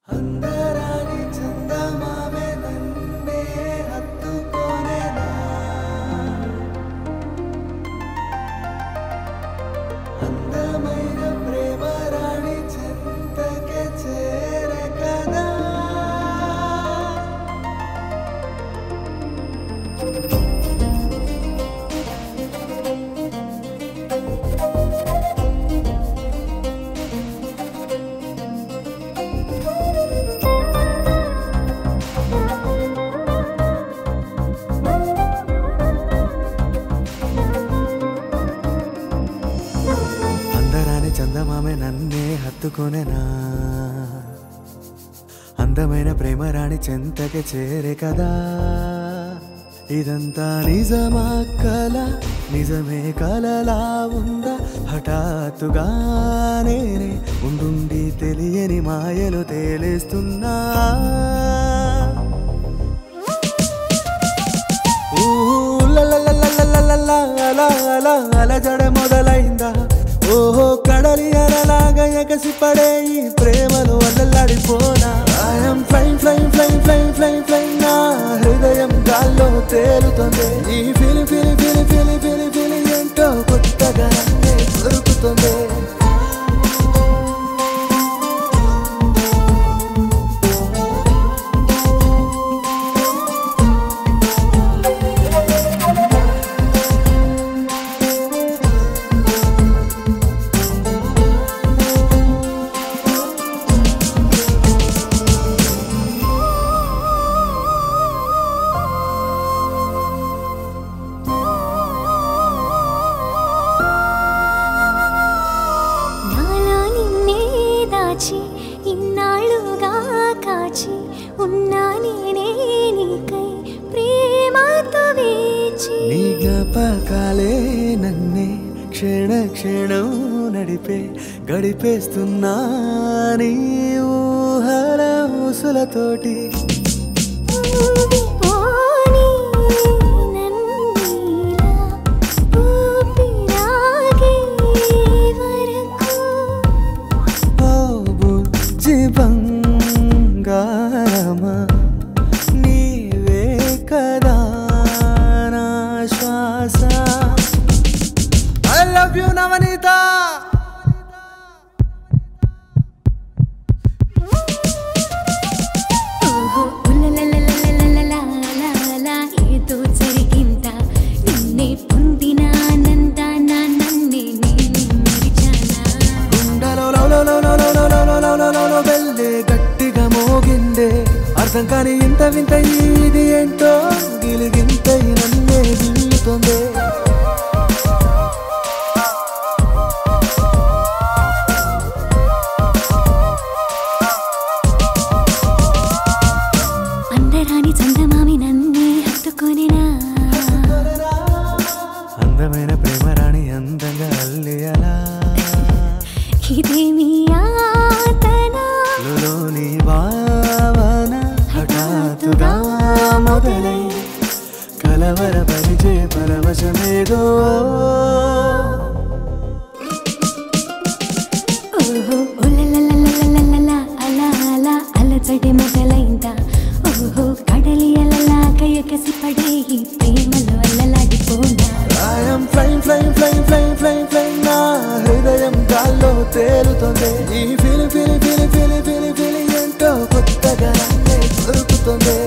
అందరాని చందమామె నన్నే హత్తుకొనెనా అందమైన ప్రేమ రాణి చింతకే చేరే కదా అందరాని చందమామె నన్నే హత్తుకొనెనా అందమైన ప్రేమ రాణి చెంతకి చేరే కదా ఇదంతా నిజమా కల నిజమే కలలా ఉందా హఠాత్తుగా నేనే ఉండుండి తెలియని మాయలు తేలేస్తున్నా ఊ లలలలలలలల, అలా అలా అలజడ మొదలైందా ఓహో కడలి అలలాగా ఎగసిపడే ఈ ప్రేమలో అల్లలాడిపోనా ఐఎమ్ ఫ్లైన్ ఫ్లైన్ ఫ్లైన్ ఫ్లైన్ ఫ్లైన్ ఫ్లైన్ నా హృదయం గాల్లో తేలుతుంది ఈ ఫిలి ఫిలి ఫిలి ఫిలి ఫిలి ఫిలి ఏంటో కొత్తగా నన్నే దొరుకుతుంది నాలో నిన్నే దాచి ఇన్నాళ్ళుగా కాచి ఉన్నా నేనే నీకై ప్రేమతో వేచి నీ జ్ఞాపకాలే నన్నే క్షణ క్షణం నడిపే గడిపేస్తున్నా నీ ఊహల ఊసులతోటి పోనీ నన్నీలా ఊపిరాగే వరకు ఓ బుజ్జి బంగారమా నీవే కదా నా శ్వాస ఐ లవ్ యు నవనీత ఓహో ఉల్లలలలలలలలలా ఏదో జరిగిందా నిన్నే పొందిన ఆనందాన నన్నే నేను మరిచానా గుండెలో లో లో లో లో లో లో లో లో లో లో లో వెళ్ళే గట్టిగా మోగిందే అర్థం కాని ఇంత వింత ఇది ఏంటో గిలిగింత నన్నే గిల్లుతుంది అందరాని చందమామి నన్నే హత్తుకొనినా అందమైన ప్రేమ రాణి అందంగా అల్లియలా ఇదేమి యాతన లోని భావన హఠాత్తుగా మొదలై కలవర పరిచే పరవశమేదో ఓహో ఉల్లలలలలలలల అలా అలా అలజడి మొదలైందా ఓహో కడలి అలలాగా ఎగసి పడే ఈ ప్రేమలో అల్లలాడిపోనా ఐఎమ్ ఫ్లైన్ ఫ్లైన్ ఫ్లైన్ ఫ్లైన్ ఫ్లైన్ ఫ్లైన్ నా హృదయం గాల్లో తేలుతుంది ఈ ఫిలి ఫిలి ఫిలి ఫిలి ఫిలి ఫిలి ఏంటో కొత్తగా నన్నే దొరుకుతుంది